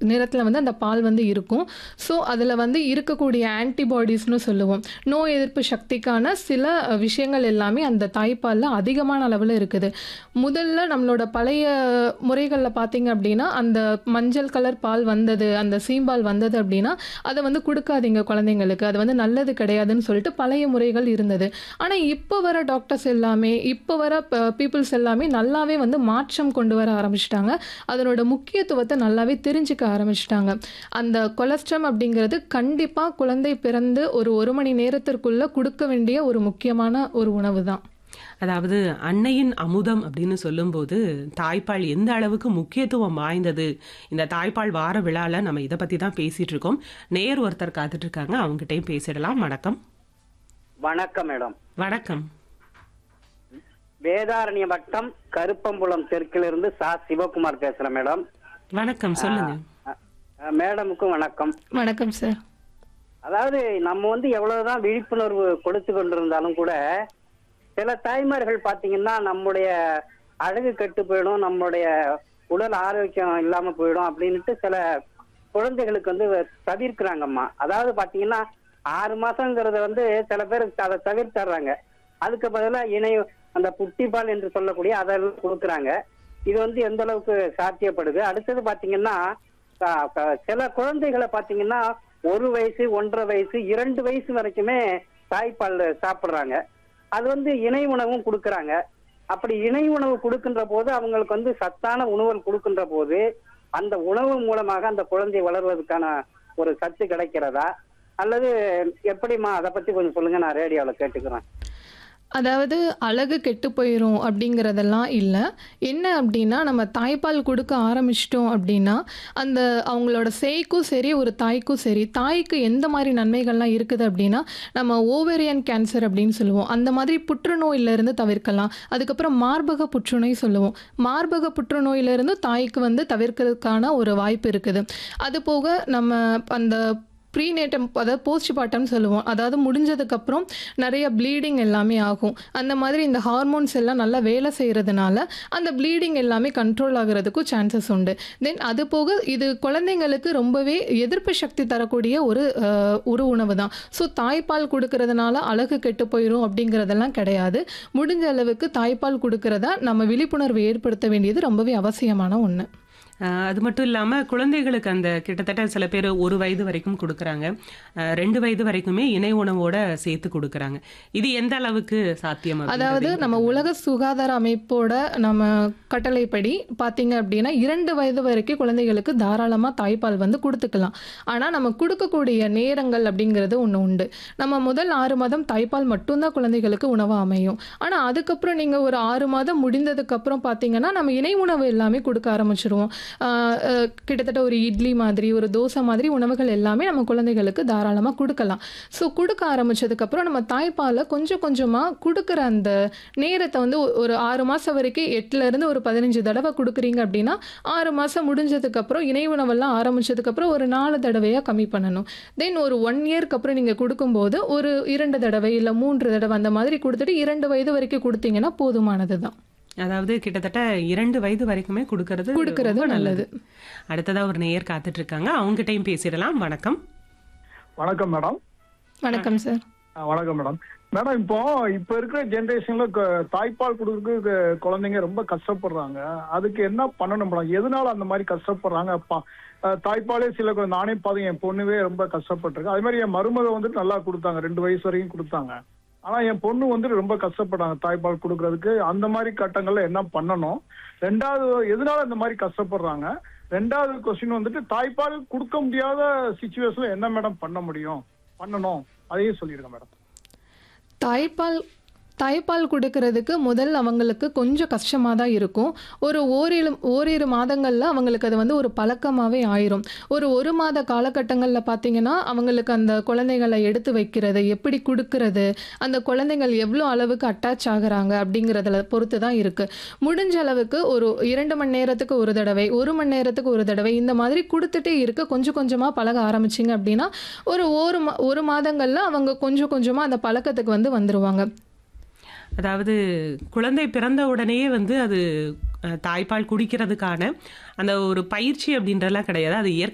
நிறத்தில் வந்து அந்த பால் வந்து இருக்கும் ஸோ அதில் வந்து இருக்கக்கூடிய ஆன்டிபாடிஸ்னு சொல்லுவோம் நோய் எதிர்ப்பு சக்திக்கான சில அஹ், விஷயங்கள் எல்லாமே அந்த தாய்ப்பாலில் அதிகமான அளவில் இருக்குது முதல்ல நம்மளோட பழைய முறைகளில் பார்த்தீங்க அப்படின்னா அந்த மஞ்சள் கலர் பால் வந்தது அந்த சீம்பால் வந்தது அப்படின்னா அதை வந்து கொடுக்காதீங்க குழந்தைங்களுக்கு அது வந்து நல்லது கிடையாதுன்னு சொல்லிட்டு பழைய முறைகள் இருந்தது ஆனால் இப்போ வர டாக்டர்ஸ் எல்லாமே இப்போ வர பீப்புள்ஸ் எல்லாமே நல்லாவே வந்து மாற்றம் கொண்டு வர ஆரம்பிச்சிட்டாங்க அதனோட முக்கியத்துவத்தை நல்லாவே தெரிஞ்சுக்க ஆரம்பிச்சிட்டாங்க அந்த கொலஸ்ட்ரம் அப்படிங்கிறது கண்டிப்பாக குழந்தை பிறந்து ஒரு ஒரு மணி நேரத்திற்குள்ள கொடுக்க வேண்டிய ஒரு முக்கியமான ஒரு உணவு தான் அதாவது அன்னையின் அமுதம் அப்படின்னு சொல்லும்போது தாய்ப்பால் எந்த அளவுக்கு முக்கியத்துவம் வாய்ந்தது இந்த தாய்ப்பால் வார விழால நம்ம இதை பத்தி தான் பேசிட்டு இருக்கோம் நேர் ஒருத்தர் காத்துட்டு இருக்காங்க அவங்ககிட்டயும் பேசிடலாம் வணக்கம் வணக்கம் மேடம் வணக்கம் வேதாரண்ய வட்டம் கருப்பம்புலம் தெற்கிலிருந்து சா சிவகுமார் பேசுறேன் மேடம் வணக்கம் சொல்லுங்க அ- அ, மேடமுக்கும் வணக்கம் வணக்கம் சார் அதாவது நம்ம வந்து எவ்வளவுதான் விழிப்புணர்வு கொடுத்து கொண்டிருந்தாலும் கூட சில தாய்மார்கள் பாத்தீங்கன்னா நம்முடைய அழகு கெட்டு போயிடும் நம்முடைய உடல் ஆரோக்கியம் இல்லாம போயிடும் அப்படின்ட்டு சில குழந்தைகளுக்கு வந்து தவிர்க்கிறாங்கம்மா அதாவது பாத்தீங்கன்னா ஆறு மாசங்கிறத வந்து சில பேர் அதை தவிர்த்தர்றாங்க அதுக்கு பதிலா இணை அந்த புட்டிப்பால் என்று சொல்லக்கூடிய அதெல்லாம் கொடுக்குறாங்க இது வந்து எந்த அளவுக்கு சாத்தியப்படுது அடுத்தது பாத்தீங்கன்னா க- க- சில குழந்தைகளை பாத்தீங்கன்னா ஒரு வயசு ஒன்றரை வயசு இரண்டு வயசு வரைக்குமே தாய்ப்பால் சாப்பிடுறாங்க அது வந்து இணை உணவும் கொடுக்கறாங்க அப்படி இணை உணவு கொடுக்கின்ற போது அவங்களுக்கு வந்து சத்தான உணவுகள் கொடுக்கின்ற போது அந்த உணவு மூலமாக அந்த குழந்தை வளர்வதற்கான ஒரு சத்து கிடைக்கிறதா அல்லது எப்படிம்மா அதை பத்தி கொஞ்சம் சொல்லுங்க நான் ரேடியோவில் கேட்டுக்கிறேன் அதாவது அழகு கெட்டு போயிடும் அப்படிங்கிறதெல்லாம் இல்லை என்ன அப்படின்னா நம்ம தாய்ப்பால் கொடுக்க ஆரம்பிச்சிட்டோம் அப்படின்னா அந்த அவங்களோட சேய்க்கும் சரி ஒரு தாய்க்கும் சரி தாய்க்கு எந்த மாதிரி நன்மைகள்லாம் இருக்குது அப்படின்னா நம்ம ஓவேரியன் கேன்சர் அப்படின்னு சொல்லுவோம் அந்த மாதிரி புற்றுநோயிலிருந்து தவிர்க்கலாம் அதுக்கப்புறம் மார்பக புற்றுநோய் சொல்லுவோம் மார்பக புற்றுநோயிலிருந்து தாய்க்கு வந்து தவிர்க்கிறதுக்கான ஒரு வாய்ப்பு இருக்குது அது போக நம்ம அந்த ப்ரீநேட்டம் அதாவது போஸ்ட் பார்ட்டம் சொல்லுவோம் அதாவது முடிஞ்சதுக்கப்புறம் நிறைய ப்ளீடிங் எல்லாமே ஆகும் அந்த மாதிரி இந்த ஹார்மோன்ஸ் எல்லாம் நல்லா வேலை செய்கிறதுனால அந்த ப்ளீடிங் எல்லாமே கண்ட்ரோல் ஆகிறதுக்கும் சான்சஸ் உண்டு தென் அது போக இது குழந்தைங்களுக்கு ரொம்பவே எதிர்ப்பு சக்தி தரக்கூடிய ஒரு அஹ், ஒரு உணவு தான் ஸோ தாய்ப்பால் கொடுக்கறதுனால அழகு கெட்டு போயிடும் அப்படிங்கிறதெல்லாம் கிடையாது முடிஞ்ச அளவுக்கு தாய்ப்பால் கொடுக்கறதா நம்ம விழிப்புணர்வு ஏற்படுத்த வேண்டியது ரொம்பவே அவசியமான ஒன்று அஹ் அது மட்டும் இல்லாம குழந்தைகளுக்கு அந்த கிட்டத்தட்ட சில பேர் ஒரு வயது வரைக்கும் கொடுக்கறாங்க அஹ் ரெண்டு வயது வரைக்குமே இணை உணவோட சேர்த்து கொடுக்கறாங்க இது எந்த அளவுக்கு சாத்தியம் அதாவது அப்படின்றது நம்ம உலக சுகாதார அமைப்போட நம்ம கட்டளைப்படி பார்த்தீங்க அப்படின்னா இரண்டு வயது வரைக்கும் குழந்தைகளுக்கு தாராளமாக தாய்ப்பால் வந்து கொடுத்துக்கலாம் ஆனால் நம்ம கொடுக்கக்கூடிய நேரங்கள் அப்படிங்கிறது ஒன்று உண்டு நம்ம முதல் ஆறு மாதம் தாய்ப்பால் மட்டும்தான் குழந்தைகளுக்கு உணவாக அமையும் ஆனால் அதுக்கப்புறம் நீங்கள் ஒரு ஆறு மாதம் முடிந்ததுக்கப்புறம் பார்த்தீங்கன்னா நம்ம இணை உணவு எல்லாமே கொடுக்க ஆரம்பிச்சிருவோம் ஆஹ் அஹ் கிட்டத்தட்ட ஒரு இட்லி மாதிரி ஒரு தோசை மாதிரி உணவுகள் எல்லாமே நம்ம குழந்தைகளுக்கு தாராளமாக கொடுக்கலாம் ஸோ கொடுக்க ஆரம்பிச்சதுக்கப்புறம் நம்ம தாய்ப்பாலை கொஞ்சம் கொஞ்சமாக கொடுக்குற அந்த நேரத்தை வந்து ஒ- ஒரு ஆறு மாதம் வரைக்கும் எட்டுலேருந்து ஒரு பதினஞ்சு தடவை கொடுக்குறீங்க அப்படின்னா ஆறு மாதம் முடிஞ்சதுக்கப்புறம் இணை உணவெல்லாம் ஆரம்பிச்சதுக்கப்புறம் ஒரு நாலு தடவையாக கம்மி பண்ணணும் தென் ஒரு ஒன் இயர்க்கு அப்புறம் நீங்கள் கொடுக்கும்போது ஒரு இரண்டு தடவை இல்லை மூன்று தடவை அந்த மாதிரி கொடுத்துட்டு இரண்டு வயது வரைக்கும் கொடுத்தீங்கன்னா போதுமானது தான் அதாவது கிட்டத்தட்ட இரண்டு வயது வரைக்குமே கொடுக்கறது கொடுக்கறது ரொம்ப நல்லது. அடுத்ததா ஒரு நேயர் காத்துட்டு இருக்காங்க அவங்ககிட்டயும் பேசிடலாம் வணக்கம் வணக்கம் மேடம் வணக்கம் சார் ஆ, வணக்கம் மேடம் மேடம் இப்போ இப்ப இருக்கிற ஜெனரேஷன்ல தாய்ப்பால் கொடுக்கறதுக்கு குழந்தைங்க ரொம்ப கஷ்டப்படுறாங்க அதுக்கு என்ன பண்ணணும் மேடம் எதனால அந்த மாதிரி கஷ்டப்படுறாங்க பா- அஹ், தாய்ப்பாலே சில கு- நானே பார்த்தேன் என் பொண்ணுவே ரொம்ப கஷ்டப்பட்டிருக்கு அது மாதிரி என் மருமக வந்துட்டு நல்லா கொடுத்தாங்க ரெண்டு வயசு வரைக்கும் கொடுத்தாங்க ஆனா என் பொண்ணு வந்துட்டு ரொம்ப கஷ்டப்படுறாங்க தாய்ப்பால் கொடுக்கறதுக்கு அந்த மாதிரி கட்டங்கள்ல என்ன பண்ணணும் ரெண்டாவது எதனால இந்த மாதிரி கஷ்டப்படுறாங்க ரெண்டாவது கொஸ்டின் வந்துட்டு தாய்ப்பால் கொடுக்க முடியாத சுச்சுவேஷன்ல என்ன மேடம் பண்ண முடியும் பண்ணணும் அதையும் சொல்லிடுங்க மேடம் தாய்ப்பால் தாய்ப்பால் கொடுக்கறதுக்கு முதல் அவங்களுக்கு கொஞ்சம் கஷ்டமாக தான் இருக்கும் ஒரு ஓரிரு ஓரிரு மாதங்களில் அவங்களுக்கு அது வந்து ஒரு பழக்கமாகவே ஆயிரும் ஒரு ஒரு மாத காலகட்டங்களில் பார்த்தீங்கன்னா அவங்களுக்கு அந்த குழந்தைகளை எடுத்து வைக்கிறது எப்படி கொடுக்கறது அந்த குழந்தைகள் எவ்வளோ அளவுக்கு அட்டாச் ஆகுறாங்க அப்படிங்கிறதுல பொறுத்து தான் இருக்குது முடிஞ்ச அளவுக்கு ஒரு இரண்டு மணி நேரத்துக்கு ஒரு தடவை ஒரு மணி நேரத்துக்கு ஒரு தடவை இந்த மாதிரி கொடுத்துட்டே இருக்க கொஞ்சம் கொஞ்சமாக பழக ஆரம்பிச்சிங்க அப்படின்னா ஒரு ஒரு மா ஒரு மாதங்களில் அவங்க கொஞ்சம் கொஞ்சமாக அந்த பழக்கத்துக்கு வந்து வந்துருவாங்க அதாவது குழந்தை பிறந்த உடனேயே வந்து அது அஹ், தாய்ப்பால் குடிக்கிறதுக்கான அந்த ஒரு பயிற்சி அப்படின்றலாம் கிடையாது அது